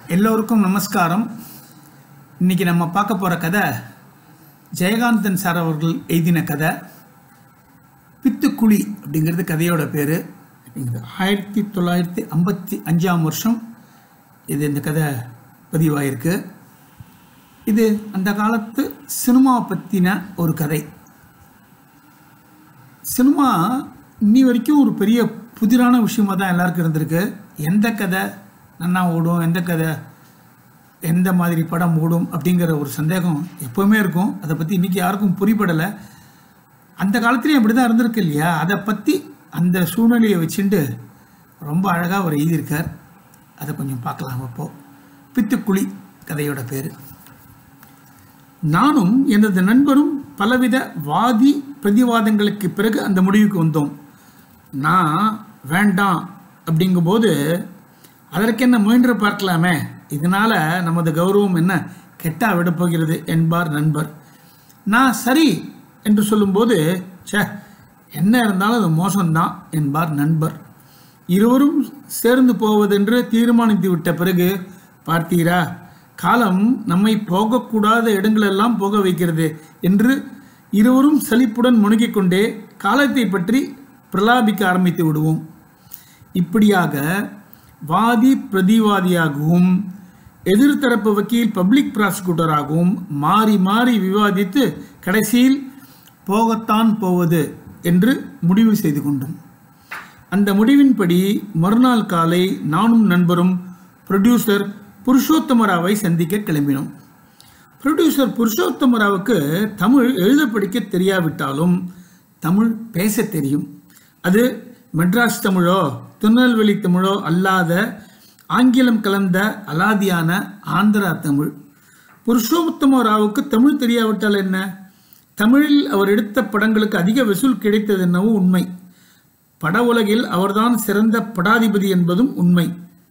எல்லோருக்கும் நமஸ்காரம் இன்னைக்கு நம்ம பார்க்க போகிற கதை ஜெயகாந்தன் சார் அவர்கள் எழுதின கதை பித்துக்குழி அப்படிங்கிறது கதையோட பேர் ஆயிரத்தி தொள்ளாயிரத்தி ஐம்பத்தி அஞ்சாம் வருஷம் இது இந்த கதை பதிவாயிருக்கு இது அந்த காலத்து சினிமாவை பற்றின ஒரு கதை சினிமா இன்னி வரைக்கும் ஒரு பெரிய புதிரான விஷயமா தான் எல்லாருக்கும் இருந்திருக்கு எந்த கதை நன்னா ஓடும் எந்த கதை எந்த மாதிரி படம் ஓடும் அப்படிங்கிற ஒரு சந்தேகம் எப்போவுமே இருக்கும் அதை பற்றி இன்றைக்கி யாருக்கும் புரிபடலை அந்த காலத்துலேயும் அப்படி தான் இருந்திருக்கு இல்லையா அதை பற்றி அந்த சூழ்நிலையை வச்சுட்டு ரொம்ப அழகாக அவர் எழுதியிருக்கார் அதை கொஞ்சம் பார்க்கலாம் அப்போது பித்துக்குழி கதையோட பேர் நானும் எனது நண்பரும் பலவித வாதி பிரதிவாதங்களுக்கு பிறகு அந்த முடிவுக்கு வந்தோம் நான் வேண்டாம் அப்படிங்கும்போது அதற்கு என்ன முயன்று பார்க்கலாமே இதனால நமது கௌரவம் என்ன கெட்டா விட போகிறது என்பார் நண்பர் நான் சரி என்று சொல்லும்போது ச்சே என்ன இருந்தாலும் அது மோசம்தான் என்பார் நண்பர் இருவரும் சேர்ந்து போவதென்று தீர்மானித்து விட்ட பிறகு பார்த்தீரா காலம் நம்மை போகக்கூடாத இடங்களெல்லாம் போக வைக்கிறது என்று இருவரும் சலிப்புடன் முணுகிக் கொண்டே காலத்தை பற்றி பிரலாபிக்க ஆரம்பித்து விடுவோம் இப்படியாக வாதி பிரதிவாதியாகவும் எதிர்த்தரப்பு வக்கீல் பப்ளிக் ப்ராசிக்யூட்டராகவும் மாறி மாறி விவாதித்து கடைசியில் போகத்தான் போவது என்று முடிவு செய்து கொண்டோம் அந்த முடிவின்படி மறுநாள் காலை நானும் நண்பரும் ப்ரொடியூசர் புருஷோத்தமராவை சந்திக்க கிளம்பினோம் ப்ரொடியூசர் புருஷோத்தமராவுக்கு தமிழ் எழுத படிக்க தெரியாவிட்டாலும் தமிழ் பேச தெரியும் அது மெட்ராஸ் தமிழோ திருநெல்வேலி தமிழோ அல்லாத ஆங்கிலம் கலந்த அலாதியான ஆந்திரா தமிழ் புருஷோத்தம ராவுக்கு தமிழ் தெரியாவிட்டால் என்ன தமிழில் அவர் எடுத்த படங்களுக்கு அதிக வசூல் கிடைத்தது என்னவோ உண்மை பட உலகில் அவர்தான் சிறந்த படாதிபதி என்பதும் உண்மை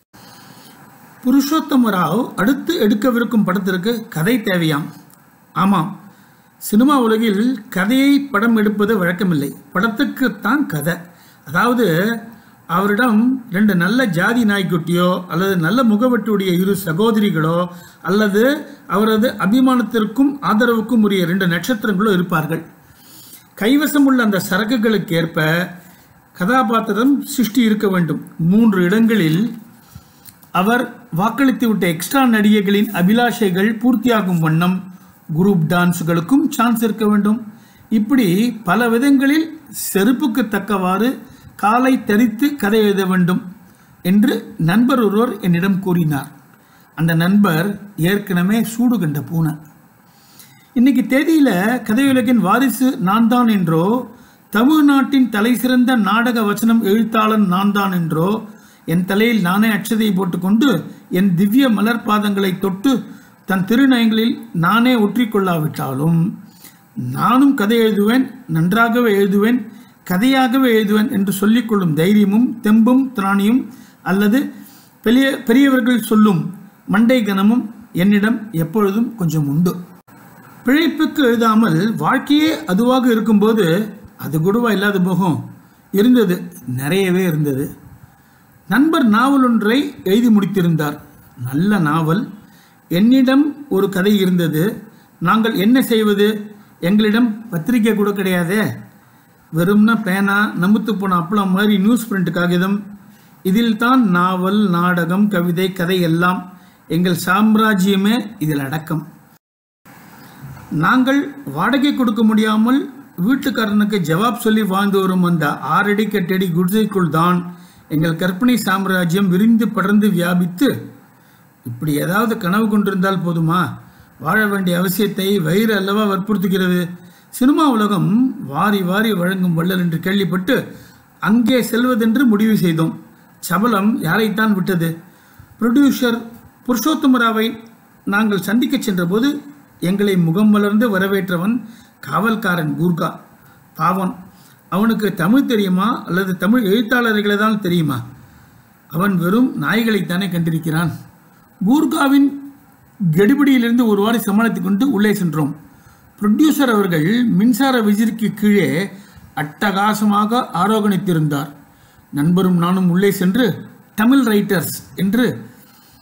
புருஷோத்தம ராவ் அடுத்து எடுக்கவிருக்கும் படத்திற்கு கதை தேவையாம் ஆமாம் சினிமா உலகில் கதையை படம் எடுப்பது வழக்கமில்லை படத்துக்குத்தான் கதை அதாவது அவரிடம் ரெண்டு நல்ல ஜாதி நாய்க்குட்டியோ அல்லது நல்ல முகவட்டுடைய இரு சகோதரிகளோ அல்லது அவரது அபிமானத்திற்கும் ஆதரவுக்கும் உரிய ரெண்டு நட்சத்திரங்களோ இருப்பார்கள் கைவசம் உள்ள அந்த சரக்குகளுக்கு ஏற்ப கதாபாத்திரம் சிருஷ்டி இருக்க வேண்டும் மூன்று இடங்களில் அவர் வாக்களித்து விட்ட எக்ஸ்ட்ரா நடிகைகளின் அபிலாஷைகள் பூர்த்தியாகும் வண்ணம் குரூப் டான்ஸுகளுக்கும் சான்ஸ் இருக்க வேண்டும் இப்படி பல விதங்களில் செருப்புக்கு தக்கவாறு காலை தரித்து கதை எழுத வேண்டும் என்று நண்பர் ஒருவர் என்னிடம் கூறினார் அந்த நண்பர் ஏற்கனவே சூடு கண்ட பூனை இன்னைக்கு தேதியில கதையுலகின் வாரிசு நான் தான் என்றோ தமிழ்நாட்டின் தலை சிறந்த நாடக வசனம் எழுத்தாளன் நான் தான் என்றோ என் தலையில் நானே அச்சதை போட்டுக்கொண்டு என் திவ்ய மலர் பாதங்களை தொட்டு தன் திருநயங்களில் நானே ஒற்றிக்கொள்ளாவிட்டாலும் நானும் கதை எழுதுவேன் நன்றாகவே எழுதுவேன் கதையாகவே எழுதுவேன் என்று சொல்லிக்கொள்ளும் தைரியமும் தெம்பும் திராணியும் அல்லது பெரிய பெரியவர்கள் சொல்லும் மண்டை கனமும் என்னிடம் எப்பொழுதும் கொஞ்சம் உண்டு பிழைப்புக்கு எழுதாமல் வாழ்க்கையே அதுவாக இருக்கும்போது அது கூடவா இல்லாத போகும் இருந்தது நிறையவே இருந்தது நண்பர் நாவல் ஒன்றை எழுதி முடித்திருந்தார் நல்ல நாவல் என்னிடம் ஒரு கதை இருந்தது நாங்கள் என்ன செய்வது எங்களிடம் பத்திரிக்கை கூட கிடையாதே வெறும்னா பேனா நமுத்து போன அப்பளம் மாதிரி நியூஸ் பிரிண்ட் காகிதம் இதில் தான் நாவல் நாடகம் கவிதை கதை எல்லாம் எங்கள் சாம்ராஜ்யமே இதில் அடக்கம் நாங்கள் வாடகை கொடுக்க முடியாமல் வீட்டுக்காரனுக்கு ஜவாப் சொல்லி வாழ்ந்து வரும் அந்த ஆறடி கட்டடி குடிசைக்குள் தான் எங்கள் கற்பனை சாம்ராஜ்யம் விரிந்து படர்ந்து வியாபித்து இப்படி ஏதாவது கனவு கொண்டிருந்தால் போதுமா வாழ வேண்டிய அவசியத்தை வயிறு அல்லவா வற்புறுத்துகிறது சினிமா உலகம் வாரி வாரி வழங்கும் வள்ளல் என்று கேள்விப்பட்டு அங்கே செல்வதென்று முடிவு செய்தோம் சபலம் யாரைத்தான் விட்டது ப்ரொடியூசர் புருஷோத்தமராவை நாங்கள் சந்திக்க சென்றபோது எங்களை முகம் மலர்ந்து வரவேற்றவன் காவல்காரன் கூர்கா பாவன் அவனுக்கு தமிழ் தெரியுமா அல்லது தமிழ் எழுத்தாளர்களை தான் தெரியுமா அவன் வெறும் நாய்களைத்தானே கண்டிருக்கிறான் கூர்காவின் கெடுபிடியிலிருந்து ஒரு வாரி சமாளித்துக் கொண்டு உள்ளே சென்றோம் ப்ரொடியூசர் அவர்கள் மின்சார விசிறிக்கு கீழே அட்டகாசமாக ஆரோகணித்திருந்தார் நண்பரும் நானும் உள்ளே சென்று தமிழ் ரைட்டர்ஸ் என்று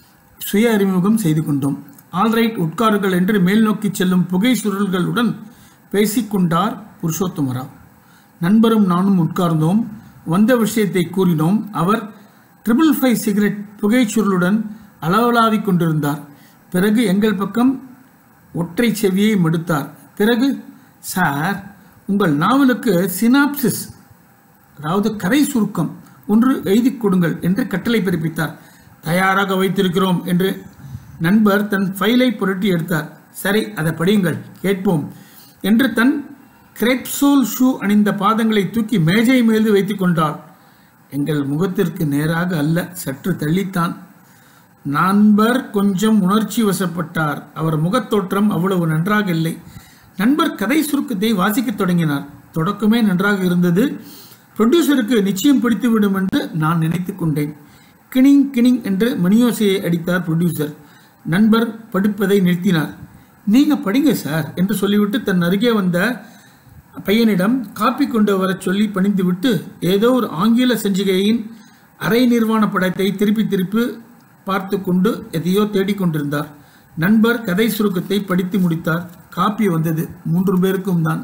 சுய அறிமுகம் செய்து கொண்டோம் ஆல்ரைட் உட்காருங்கள் என்று மேல் நோக்கி செல்லும் புகை சுருள்களுடன் பேசிக்கொண்டார் புருஷோத்தமராவ் நண்பரும் நானும் உட்கார்ந்தோம் வந்த விஷயத்தை கூறினோம் அவர் ட்ரிபிள் ஃபைவ் சிகரெட் புகைச்சுருளுடன் அளவலாவிக் கொண்டிருந்தார் பிறகு எங்கள் பக்கம் ஒற்றை செவியை மடுத்தார் பிறகு சார் உங்கள் நாவலுக்கு சினாப்சிஸ் அதாவது கதை சுருக்கம் ஒன்று எழுதி கொடுங்கள் என்று கட்டளை பிறப்பித்தார் தயாராக வைத்திருக்கிறோம் என்று நண்பர் தன் ஃபைலை புரட்டி எடுத்தார் சரி அதை படியுங்கள் கேட்போம் என்று தன் கிரெப்சோல் ஷூ அணிந்த பாதங்களை தூக்கி மேஜை மீது வைத்துக் கொண்டாள் எங்கள் முகத்திற்கு நேராக அல்ல சற்று தள்ளித்தான் நண்பர் கொஞ்சம் உணர்ச்சி வசப்பட்டார் அவர் முகத்தோற்றம் அவ்வளவு நன்றாக இல்லை நண்பர் கதை சுருக்கத்தை வாசிக்கத் தொடங்கினார் தொடக்கமே நன்றாக இருந்தது ப்ரொடியூசருக்கு நிச்சயம் பிடித்துவிடும் என்று நான் நினைத்து கொண்டேன் கிணிங் கிணிங் என்று மணியோசையை அடித்தார் ப்ரொடியூசர் நண்பர் படிப்பதை நிறுத்தினார் நீங்க படிங்க சார் என்று சொல்லிவிட்டு தன் அருகே வந்த பையனிடம் காப்பி கொண்டு வரச் சொல்லி பணிந்துவிட்டு ஏதோ ஒரு ஆங்கில சஞ்சிகையின் அரை நிர்வாண படத்தை திருப்பி திருப்பி பார்த்து கொண்டு எதையோ தேடிக்கொண்டிருந்தார் நண்பர் கதை சுருக்கத்தை படித்து முடித்தார் காப்பி வந்தது மூன்று பேருக்கும் தான்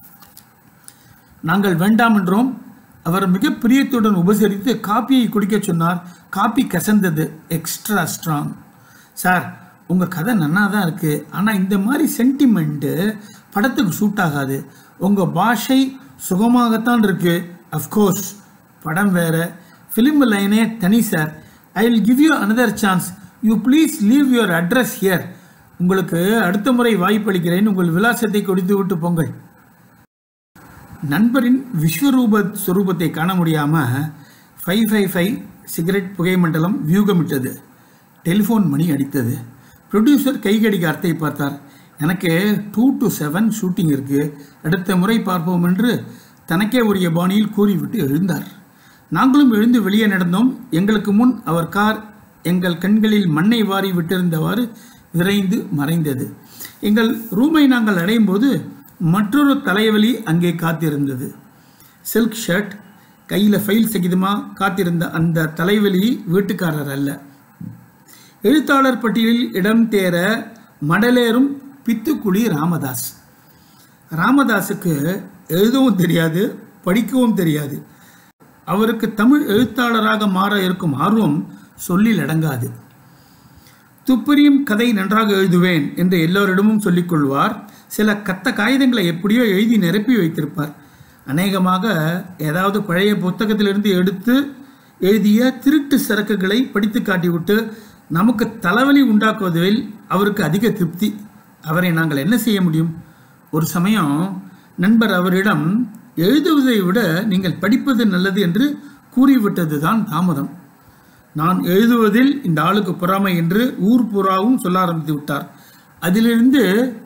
நாங்கள் வேண்டாம் என்றோம் அவர் மிக பிரியத்துடன் உபசரித்து காப்பியை குடிக்கச் சொன்னார் காப்பி கசந்தது எக்ஸ்ட்ரா ஸ்ட்ராங் சார் உங்கள் கதை நன்னா தான் இருக்குது ஆனால் இந்த மாதிரி சென்டிமெண்ட்டு படத்துக்கு சூட் ஆகாது உங்கள் பாஷை சுகமாகத்தான் இருக்குது அஃப்கோர்ஸ் படம் வேற ஃபிலிம் லைனே தனி sir I will give you another chance you please leave your address here உங்களுக்கு அடுத்த முறை வாய்ப்பளிக்கிறேன் உங்கள் விலாசத்தை கொடுத்து விட்டு போங்கள் நண்பரின் விஸ்வரூப ஸ்வரூபத்தை காண முடியாமல் ஃபைவ் ஃபைவ் ஃபைவ் சிகரெட் புகைமண்டலம் வியூகமிட்டது டெலிஃபோன் மணி அடித்தது ப்ரொடியூசர் கைகடிகாரத்தை பார்த்தார் எனக்கு டூ டு செவன் ஷூட்டிங் இருக்குது அடுத்த முறை பார்ப்போம் என்று தனக்கே உரிய பாணியில் கூறிவிட்டு எழுந்தார் நாங்களும் எழுந்து வெளியே நடந்தோம் எங்களுக்கு முன் அவர் கார் எங்கள் கண்களில் மண்ணை வாரி விட்டிருந்தவாறு விரைந்து மறைந்தது எங்கள் ரூமை நாங்கள் அடையும் போது மற்றொரு தலைவலி அங்கே காத்திருந்தது சில்க் ஷர்ட் கையில் ஃபைல் சகிதமாக காத்திருந்த அந்த தலைவலி வீட்டுக்காரர் அல்ல எழுத்தாளர் பட்டியலில் இடம் தேர மடலேறும் பித்துக்குழி ராமதாஸ் ராமதாஸுக்கு எழுதவும் தெரியாது படிக்கவும் தெரியாது அவருக்கு தமிழ் எழுத்தாளராக மாற இருக்கும் ஆர்வம் சொல்லில் அடங்காது துப்பறியும் கதை நன்றாக எழுதுவேன் என்று எல்லோரிடமும் சொல்லிக் கொள்வார் சில கத்த காகிதங்களை எப்படியோ எழுதி நிரப்பி வைத்திருப்பார் அநேகமாக ஏதாவது பழைய புத்தகத்திலிருந்து எடுத்து எழுதிய திருட்டு சரக்குகளை படித்து காட்டிவிட்டு நமக்கு தலைவலி உண்டாக்குவதில் அவருக்கு அதிக திருப்தி அவரை நாங்கள் என்ன செய்ய முடியும் ஒரு சமயம் நண்பர் அவரிடம் எழுதுவதை விட நீங்கள் படிப்பது நல்லது என்று கூறிவிட்டது தான் தாமதம் நான் எழுதுவதில் இந்த ஆளுக்கு பொறாமை என்று ஊர் புறாவும் சொல்ல ஆரம்பித்து விட்டார் அதிலிருந்து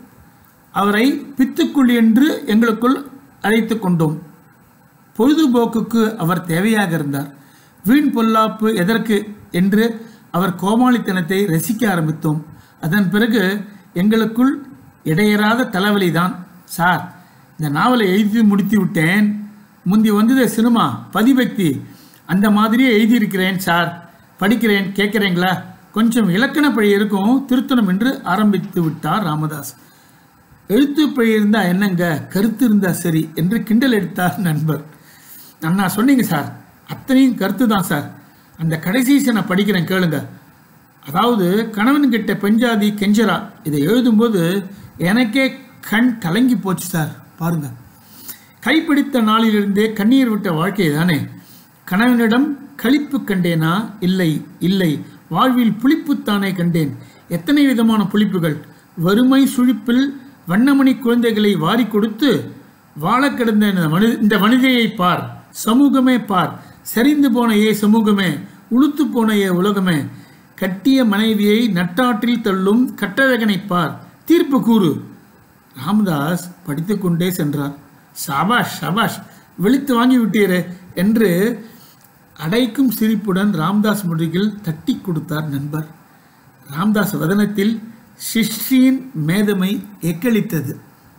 அவரை பித்துக்குள் என்று எங்களுக்குள் அழைத்து கொண்டோம் பொழுதுபோக்குக்கு அவர் தேவையாக இருந்தார் வீண் பொல்லாப்பு எதற்கு என்று அவர் கோமாளித்தனத்தை ரசிக்க ஆரம்பித்தோம் அதன் பிறகு எங்களுக்குள் இடையறாத தலைவலி தான் சார் இந்த நாவலை எழுதி முடித்து விட்டேன் முந்தி வந்தது சினிமா பதிபக்தி அந்த மாதிரியே எழுதியிருக்கிறேன் சார் படிக்கிறேன் கேட்குறீங்களா கொஞ்சம் இலக்கண பழி இருக்கும் திருத்தணும் என்று ஆரம்பித்து விட்டார் ராமதாஸ் எழுத்து பிழை இருந்தா என்னங்க கருத்து இருந்தா சரி என்று கிண்டல் எடுத்தார் நண்பர் அண்ணா சொன்னீங்க சார் அத்தனையும் கருத்து தான் சார் அந்த கடைசி நான் படிக்கிறேன் கேளுங்க அதாவது கணவன்கிட்ட பெஞ்சாதி கெஞ்சரா இதை எழுதும்போது எனக்கே கண் கலங்கி போச்சு சார் பாருங்க கைப்பிடித்த நாளிலிருந்தே கண்ணீர் விட்ட வாழ்க்கை தானே கணவனிடம் களிப்பு கண்டேனா இல்லை இல்லை வாழ்வில் புளிப்புத்தானே கண்டேன் எத்தனை விதமான புளிப்புகள் வறுமை சுழிப்பில் வண்ணமணி குழந்தைகளை வாரி கொடுத்து வாழ கிடந்த இந்த மனி இந்த மனிதையை பார் சமூகமே பார் சரிந்து போன ஏ சமூகமே உளுத்து போன ஏ உலகமே கட்டிய மனைவியை நட்டாற்றில் தள்ளும் கட்டழகனை பார் தீர்ப்பு கூறு ராமதாஸ் படித்துக்கொண்டே சென்றார் சபாஷ் சபாஷ் வெளுத்து வாங்கி விட்டீரே என்று அடைக்கும் சிரிப்புடன் ராம்தாஸ் முதுகில் தட்டி கொடுத்தார் நண்பர் ராம்தாஸ் வதனத்தில் சிஷ்யின் மேதமை எக்களித்தது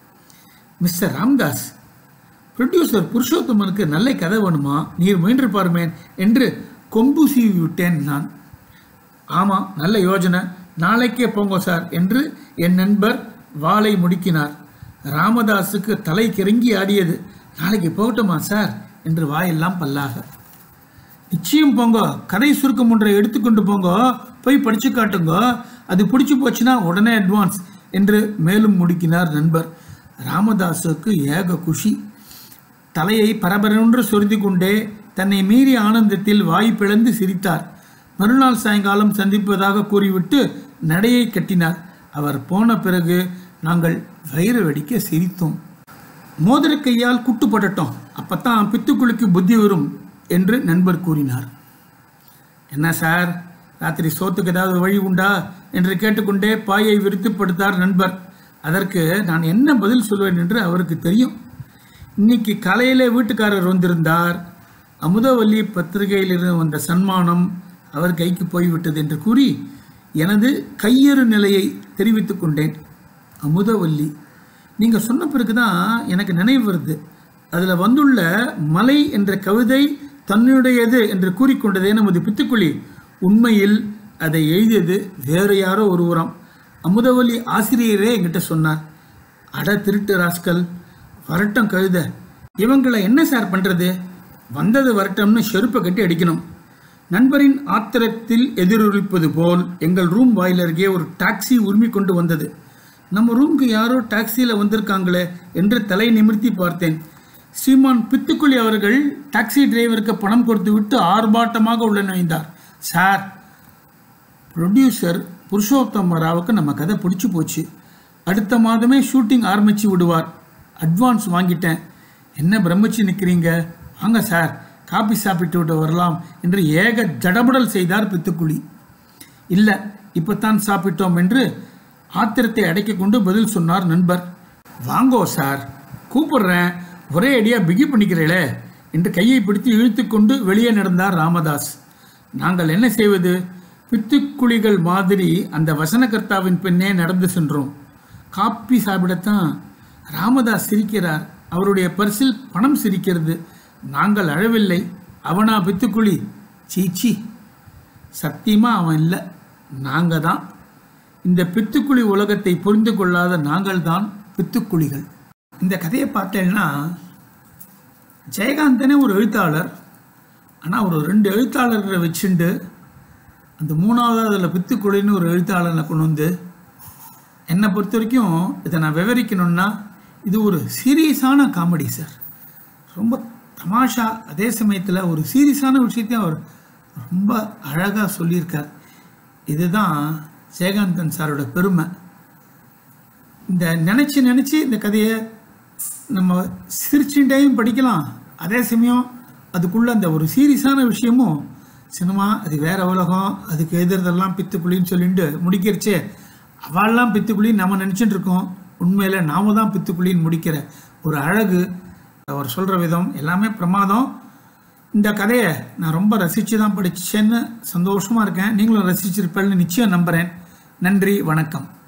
மிஸ்டர் ராம்தாஸ் ப்ரொடியூசர் புருஷோத்தமனுக்கு நல்ல கதை வேணுமா நீர் முயன்று பாருமேன் என்று கொம்பு சீவி விட்டேன் நான் ஆமாம் நல்ல யோஜனை நாளைக்கே போங்க சார் என்று என் நண்பர் வாளை முடுக்கினார் ராமதாஸுக்கு தலை கிறங்கி ஆடியது நாளைக்கு போகட்டுமா சார் என்று வாயெல்லாம் பல்லாக நிச்சயம் போங்க கதை சுருக்கம் ஒன்றை எடுத்துக்கொண்டு போங்க போய் படிச்சு காட்டுங்க அது பிடிச்சு போச்சுன்னா உடனே அட்வான்ஸ் என்று மேலும் முடுக்கினார் நண்பர் ராமதாஸுக்கு ஏக குஷி தலையை பரபரென்று சொரிந்து கொண்டே தன்னை மீறிய ஆனந்தத்தில் வாய் பிளந்து சிரித்தார் மறுநாள் சாயங்காலம் சந்திப்பதாக கூறிவிட்டு நடையை கட்டினார் அவர் போன பிறகு நாங்கள் வயிறு வெடிக்க சிரித்தோம் மோதிர கையால் குட்டு படட்டும் அப்பத்தான் பித்துக்குழிக்கு புத்தி வரும் என்று நண்பர் கூறினார் என்ன சார் ராத்திரி சோத்துக்கு ஏதாவது வழி உண்டா என்று கேட்டுக்கொண்டே பாயை விரித்து படுத்தார் நண்பர் அதற்கு நான் என்ன பதில் சொல்வேன் என்று அவருக்கு தெரியும் இன்னைக்கு காலையிலே வீட்டுக்காரர் வந்திருந்தார் அமுதவல்லி பத்திரிகையிலிருந்து வந்த சன்மானம் அவர் கைக்கு போய்விட்டது என்று கூறி எனது கையறு நிலையை தெரிவித்துக் கொண்டேன் அமுதவல்லி நீங்கள் சொன்ன பிறகு தான் எனக்கு நினைவு வருது அதில் வந்துள்ள மலை என்ற கவிதை தன்னுடையது என்று கூறிக்கொண்டதே நமது பித்துக்குழி உண்மையில் அதை எழுதியது வேறு யாரோ ஒருவராம் அமுதவல்லி ஆசிரியரே என்கிட்ட சொன்னார் அட திருட்டு ராஸ்கல் வரட்டம் கழுத இவங்களை என்ன சார் பண்ணுறது வந்தது வரட்டம்னு செருப்பை கட்டி அடிக்கணும் நண்பரின் ஆத்திரத்தில் எதிரொலிப்பது போல் எங்கள் ரூம் வாயிலருகே ஒரு டாக்ஸி உரிமை கொண்டு வந்தது நம்ம ரூமுக்கு யாரோ டாக்ஸியில் வந்திருக்காங்களே என்று தலை நிமிர்த்தி பார்த்தேன் ஸ்ரீமான் பித்துக்குழி அவர்கள் டாக்ஸி டிரைவருக்கு பணம் கொடுத்து விட்டு ஆர்ப்பாட்டமாக உள்ள நுழைந்தார் சார் ப்ரொடியூசர் புருஷோத்தம ராவுக்கு நம்ம கதை பிடிச்சி போச்சு அடுத்த மாதமே ஷூட்டிங் ஆரம்பித்து விடுவார் அட்வான்ஸ் வாங்கிட்டேன் என்ன பிரமிச்சு நிற்கிறீங்க வாங்க சார் காபி சாப்பிட்டு விட்டு வரலாம் என்று ஏக ஜடபடல் செய்தார் பித்துக்குழி இல்லை இப்போத்தான் சாப்பிட்டோம் என்று ஆத்திரத்தை அடக்கிக் கொண்டு பதில் சொன்னார் நண்பர் வாங்கோ சார் கூப்பிடுறேன் ஒரே அடியாக பிகி பண்ணிக்கிறீங்களே என்று கையை பிடித்து இழுத்துக்கொண்டு வெளியே நடந்தார் ராமதாஸ் நாங்கள் என்ன செய்வது பித்துக்குழிகள் மாதிரி அந்த வசனகர்த்தாவின் பின்னே நடந்து சென்றோம் காப்பி சாப்பிடத்தான் ராமதாஸ் சிரிக்கிறார் அவருடைய பர்சில் பணம் சிரிக்கிறது நாங்கள் அழவில்லை அவனா பித்துக்குழி சீச்சி சத்தியமாக அவன் இல்லை நாங்கள் தான் இந்த பித்துக்குழி உலகத்தை புரிந்து கொள்ளாத நாங்கள் தான் பித்துக்குழிகள் இந்த கதையை பார்த்தேன்னா ஜெயகாந்தனே ஒரு எழுத்தாளர் ஆனால் ஒரு ரெண்டு எழுத்தாளர்களை வச்சுண்டு அந்த மூணாவது அதில் பித்துக்குழின்னு ஒரு எழுத்தாளனை கொண்டு வந்து என்னை பொறுத்த வரைக்கும் இதை நான் விவரிக்கணும்னா இது ஒரு சீரியஸான காமெடி சார் ரொம்ப தமாஷா அதே சமயத்தில் ஒரு சீரியஸான விஷயத்தையும் அவர் ரொம்ப அழகாக சொல்லியிருக்கார் இதுதான் ஜெயகாந்தன் சாரோட பெருமை இந்த நினச்சி நினச்சி இந்த கதையை நம்ம சிரிச்சுட்டையும் படிக்கலாம் அதே சமயம் அதுக்குள்ளே அந்த ஒரு சீரியஸான விஷயமும் சினிமா அது வேற உலகம் அதுக்கு எதிர்தெல்லாம் பித்துக்குழின்னு சொல்லிட்டு முடிக்கிறச்சே அவள்லாம் பித்துக்குழின்னு நம்ம நினச்சிட்டு இருக்கோம் உண்மையில் நாம தான் பித்துக்குழின்னு முடிக்கிற ஒரு அழகு அவர் சொல்கிற விதம் எல்லாமே பிரமாதம் இந்த கதையை நான் ரொம்ப ரசித்து தான் படித்தேன்னு சந்தோஷமாக இருக்கேன் நீங்களும் ரசிச்சிருப்பேன்னு நிச்சயம் நம்புகிறேன் நன்றி வணக்கம்